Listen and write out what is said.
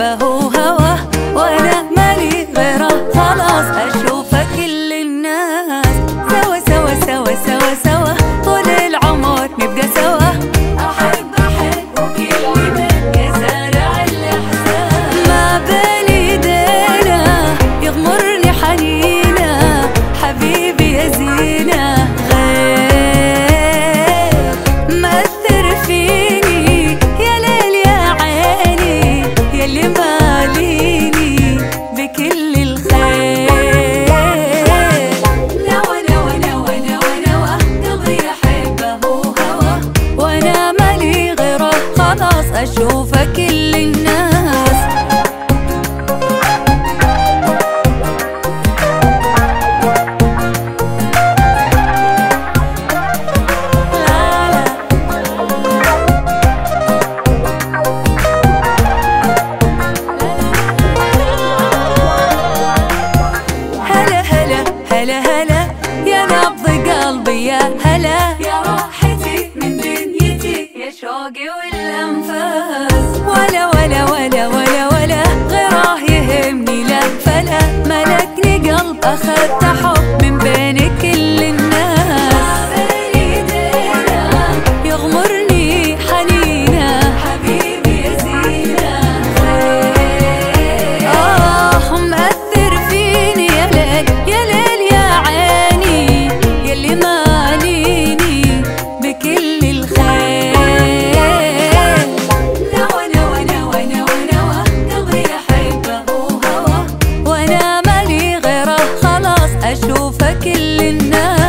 يحبه هواه وانا مالي غيره خلاص اشوفه كل الناس سوا سوا سوا سوا سوا طول العمر نبقى سوا احب احب وكل من يزرع الاحساس ما بين ايدينا يغمرني حنينه حبيبي يا زينه غير مأثر فيني يا ليل يا عيني يلي ماليني بكل الخير نوى نوى نوى نوى نوى قلبي يحبه هوى وانا مالي غيره خلاص اشوفه كل الناس لا لا هلا هلا هلا هلا يا نبض قلبي يا هلا يا راحتي من دنيتي يا شوقي والانفاس ولا ولا ولا ولا ولا غيره يهمني لا فلا ملكني قلب اخذت حب من بين كل الناس يغمرني حنينه حبيبي يا زينه آه مأثر فيني يا ليل يا ليل يا عيني يلي ماليني بكل الخير نوى نوى نوى نوى نوى قلبي يحبه هوى وانا مالي غيره خلاص اشوفه كل الناس